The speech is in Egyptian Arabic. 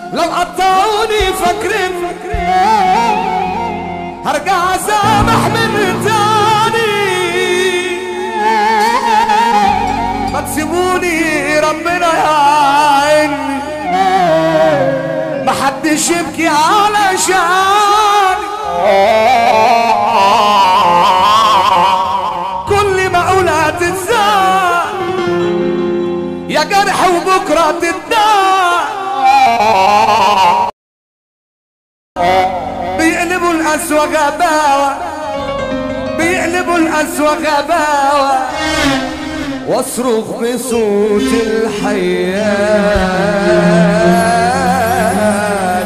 لو قطعوني فكرين هرجع اسامح من تاني ما تسيبوني ربنا يعيني ما حدش يبكي علشان كل ما اقولها تتزاد يا جرح وبكره تتداع بيقلبوا الأسوأ غباوة بيقلبوا الأسوأ غباوة واصرخ بصوت الحياة